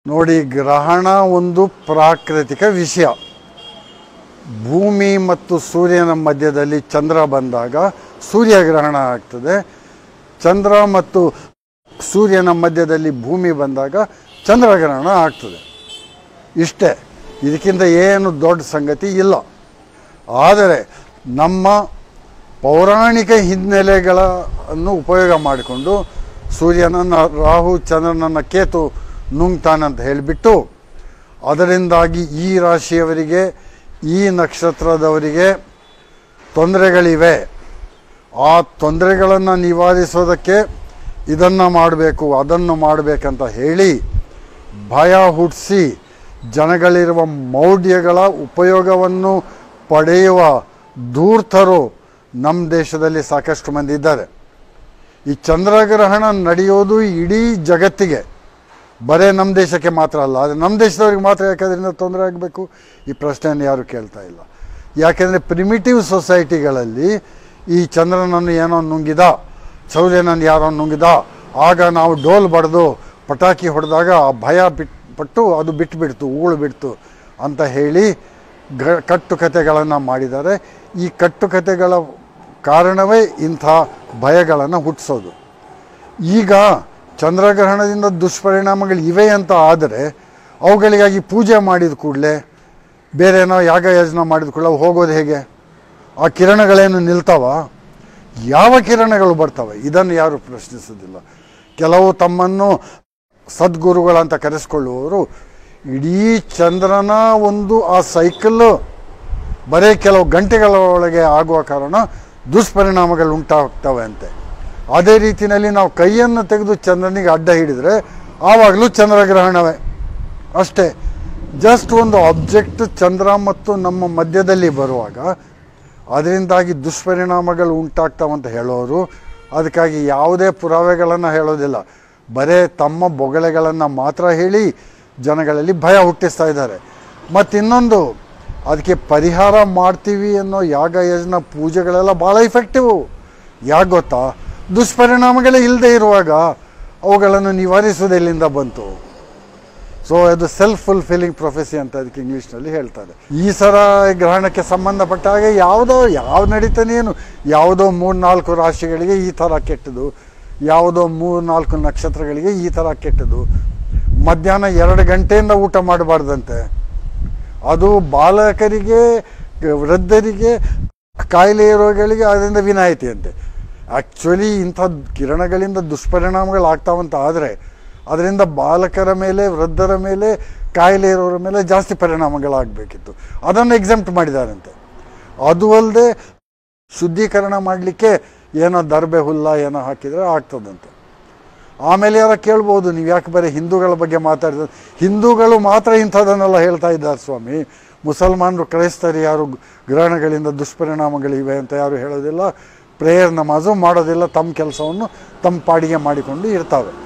ನೋಡಿ ಗ್ರಹಣ ಒಂದು ಪ್ರಾಕೃತಿಕ ವಿಷಯ ಭೂಮಿ ಮತ್ತು ಸೂರ್ಯನ ಮಧ್ಯದಲ್ಲಿ ಚಂದ್ರ ಬಂದಾಗ ಸೂರ್ಯಗ್ರಹಣ ಆಗ್ತದೆ ಚಂದ್ರ ಮತ್ತು ಸೂರ್ಯನ ಮಧ್ಯದಲ್ಲಿ ಭೂಮಿ ಬಂದಾಗ ಚಂದ್ರಗ್ರಹಣ ಆಗ್ತದೆ ಇಷ್ಟೇ ಇದಕ್ಕಿಂತ ಏನು ದೊಡ್ಡ ಸಂಗತಿ ಇಲ್ಲ ಆದರೆ ನಮ್ಮ ಪೌರಾಣಿಕ ಹಿನ್ನೆಲೆಗಳನ್ನು ಉಪಯೋಗ ಮಾಡಿಕೊಂಡು ಸೂರ್ಯನನ್ನು ರಾಹು ಚಂದ್ರನನ್ನು ಕೇತು ನುಂಗ್ತಾನಂತ ಹೇಳಿಬಿಟ್ಟು ಅದರಿಂದಾಗಿ ಈ ರಾಶಿಯವರಿಗೆ ಈ ನಕ್ಷತ್ರದವರಿಗೆ ತೊಂದರೆಗಳಿವೆ ಆ ತೊಂದರೆಗಳನ್ನು ನಿವಾರಿಸೋದಕ್ಕೆ ಇದನ್ನು ಮಾಡಬೇಕು ಅದನ್ನು ಮಾಡಬೇಕಂತ ಹೇಳಿ ಭಯ ಹುಟ್ಟಿಸಿ ಜನಗಳಿರುವ ಮೌಢ್ಯಗಳ ಉಪಯೋಗವನ್ನು ಪಡೆಯುವ ಧೂರ್ತರು ನಮ್ಮ ದೇಶದಲ್ಲಿ ಸಾಕಷ್ಟು ಮಂದಿ ಇದ್ದಾರೆ ಈ ಚಂದ್ರಗ್ರಹಣ ನಡೆಯೋದು ಇಡೀ ಜಗತ್ತಿಗೆ ಬರೇ ನಮ್ಮ ದೇಶಕ್ಕೆ ಮಾತ್ರ ಅಲ್ಲ ಆದರೆ ನಮ್ಮ ದೇಶದವ್ರಿಗೆ ಮಾತ್ರ ಯಾಕೆ ಅದರಿಂದ ತೊಂದರೆ ಆಗಬೇಕು ಈ ಪ್ರಶ್ನೆಯನ್ನು ಯಾರು ಕೇಳ್ತಾ ಇಲ್ಲ ಯಾಕೆಂದರೆ ಪ್ರಿಮಿಟಿವ್ ಸೊಸೈಟಿಗಳಲ್ಲಿ ಈ ಚಂದ್ರನನ್ನು ಏನೋ ನುಂಗಿದ ಸೂರ್ಯನನ್ನು ಯಾರೋ ನುಂಗಿದ ಆಗ ನಾವು ಡೋಲ್ ಬಡ್ದು ಪಟಾಕಿ ಹೊಡೆದಾಗ ಆ ಭಯ ಬಿಟ್ ಪಟ್ಟು ಅದು ಬಿಟ್ಟುಬಿಡ್ತು ಉಗುಳು ಬಿಡ್ತು ಅಂತ ಹೇಳಿ ಗ ಕಟ್ಟುಕತೆಗಳನ್ನು ಮಾಡಿದ್ದಾರೆ ಈ ಕಟ್ಟುಕತೆಗಳ ಕಾರಣವೇ ಇಂಥ ಭಯಗಳನ್ನು ಹುಟ್ಟಿಸೋದು ಈಗ ಚಂದ್ರಗ್ರಹಣದಿಂದ ದುಷ್ಪರಿಣಾಮಗಳು ಇವೆ ಅಂತ ಆದರೆ ಅವುಗಳಿಗಾಗಿ ಪೂಜೆ ಮಾಡಿದ ಕೂಡಲೇ ಬೇರೆ ಏನೋ ಯಾಗ ಯಜ್ಞ ಮಾಡಿದ ಕೂಡಲೇ ಅವು ಹೋಗೋದು ಹೇಗೆ ಆ ಕಿರಣಗಳೇನು ನಿಲ್ತಾವ ಯಾವ ಕಿರಣಗಳು ಬರ್ತವೆ ಇದನ್ನು ಯಾರು ಪ್ರಶ್ನಿಸೋದಿಲ್ಲ ಕೆಲವು ತಮ್ಮನ್ನು ಸದ್ಗುರುಗಳಂತ ಕರೆಸ್ಕೊಳ್ಳುವವರು ಇಡೀ ಚಂದ್ರನ ಒಂದು ಆ ಸೈಕಲ್ಲು ಬರೀ ಕೆಲವು ಗಂಟೆಗಳ ಒಳಗೆ ಆಗುವ ಕಾರಣ ದುಷ್ಪರಿಣಾಮಗಳು ಉಂಟಾಗ್ತವೆ ಅಂತೆ ಅದೇ ರೀತಿಯಲ್ಲಿ ನಾವು ಕೈಯನ್ನು ತೆಗೆದು ಚಂದ್ರನಿಗೆ ಅಡ್ಡ ಹಿಡಿದ್ರೆ ಆವಾಗಲೂ ಚಂದ್ರಗ್ರಹಣವೇ ಅಷ್ಟೇ ಜಸ್ಟ್ ಒಂದು ಆಬ್ಜೆಕ್ಟ್ ಚಂದ್ರ ಮತ್ತು ನಮ್ಮ ಮಧ್ಯದಲ್ಲಿ ಬರುವಾಗ ಅದರಿಂದಾಗಿ ದುಷ್ಪರಿಣಾಮಗಳು ಉಂಟಾಗ್ತಾವಂತ ಹೇಳೋರು ಅದಕ್ಕಾಗಿ ಯಾವುದೇ ಪುರಾವೆಗಳನ್ನು ಹೇಳೋದಿಲ್ಲ ಬರೇ ತಮ್ಮ ಬೊಗಳೆಗಳನ್ನು ಮಾತ್ರ ಹೇಳಿ ಜನಗಳಲ್ಲಿ ಭಯ ಹುಟ್ಟಿಸ್ತಾ ಇದ್ದಾರೆ ಮತ್ತು ಇನ್ನೊಂದು ಅದಕ್ಕೆ ಪರಿಹಾರ ಮಾಡ್ತೀವಿ ಅನ್ನೋ ಯಾಗ ಯಜ್ಞ ಪೂಜೆಗಳೆಲ್ಲ ಭಾಳ ಇಫೆಕ್ಟಿವು ಯಾಕೆ ಗೊತ್ತಾ ದುಷ್ಪರಿಣಾಮಗಳೇ ಇಲ್ಲದೆ ಇರುವಾಗ ಅವುಗಳನ್ನು ನಿವಾರಿಸೋದು ಎಲ್ಲಿಂದ ಬಂತು ಸೊ ಅದು ಸೆಲ್ಫ್ ಫುಲ್ಫಿಲ್ಲಿಂಗ್ ಪ್ರೊಫೆಸಿ ಅಂತ ಅದಕ್ಕೆ ಇಂಗ್ಲೀಷ್ನಲ್ಲಿ ಹೇಳ್ತಾರೆ ಈ ಸರ ಗ್ರಹಣಕ್ಕೆ ಸಂಬಂಧಪಟ್ಟ ಹಾಗೆ ಯಾವುದೋ ಯಾವ ನಡೀತಾನೆ ಏನು ಯಾವುದೋ ಮೂರು ನಾಲ್ಕು ರಾಶಿಗಳಿಗೆ ಈ ಥರ ಕೆಟ್ಟದು ಯಾವುದೋ ಮೂರು ನಾಲ್ಕು ನಕ್ಷತ್ರಗಳಿಗೆ ಈ ಥರ ಕೆಟ್ಟದು ಮಧ್ಯಾಹ್ನ ಎರಡು ಗಂಟೆಯಿಂದ ಊಟ ಮಾಡಬಾರ್ದಂತೆ ಅದು ಬಾಲಕರಿಗೆ ವೃದ್ಧರಿಗೆ ಕಾಯಿಲೆ ಇರೋಗಳಿಗೆ ಅದರಿಂದ ವಿನಾಯಿತಿ ಅಂತೆ ಆ್ಯಕ್ಚುಲಿ ಇಂಥ ಕಿರಣಗಳಿಂದ ದುಷ್ಪರಿಣಾಮಗಳಾಗ್ತಾವಂತ ಆದರೆ ಅದರಿಂದ ಬಾಲಕರ ಮೇಲೆ ವೃದ್ಧರ ಮೇಲೆ ಕಾಯಿಲೆ ಇರೋರ ಮೇಲೆ ಜಾಸ್ತಿ ಪರಿಣಾಮಗಳಾಗಬೇಕಿತ್ತು ಅದನ್ನು ಎಕ್ಸೆಂಪ್ಟ್ ಮಾಡಿದಾರಂತೆ ಅದು ಅಲ್ಲದೆ ಶುದ್ಧೀಕರಣ ಮಾಡಲಿಕ್ಕೆ ಏನೋ ದರ್ಬೆ ಹುಲ್ಲ ಏನೋ ಹಾಕಿದರೆ ಆಗ್ತದಂತೆ ಆಮೇಲೆ ಯಾರ ಕೇಳ್ಬೋದು ನೀವು ಯಾಕೆ ಬರೀ ಹಿಂದೂಗಳ ಬಗ್ಗೆ ಮಾತಾಡಿದ್ರೆ ಹಿಂದೂಗಳು ಮಾತ್ರ ಇಂಥದನ್ನೆಲ್ಲ ಹೇಳ್ತಾ ಇದ್ದಾರೆ ಸ್ವಾಮಿ ಮುಸಲ್ಮಾನರು ಕ್ರೈಸ್ತರು ಯಾರು ಗ್ರಹಣಗಳಿಂದ ದುಷ್ಪರಿಣಾಮಗಳಿವೆ ಅಂತ ಯಾರು ಹೇಳೋದಿಲ್ಲ ಪ್ರೇಯರ್ ನಮಾಜು ಮಾಡೋದಿಲ್ಲ ತಮ್ಮ ಕೆಲಸವನ್ನು ತಮ್ಮ ಪಾಡಿಗೆ ಮಾಡಿಕೊಂಡು ಇರ್ತಾವೆ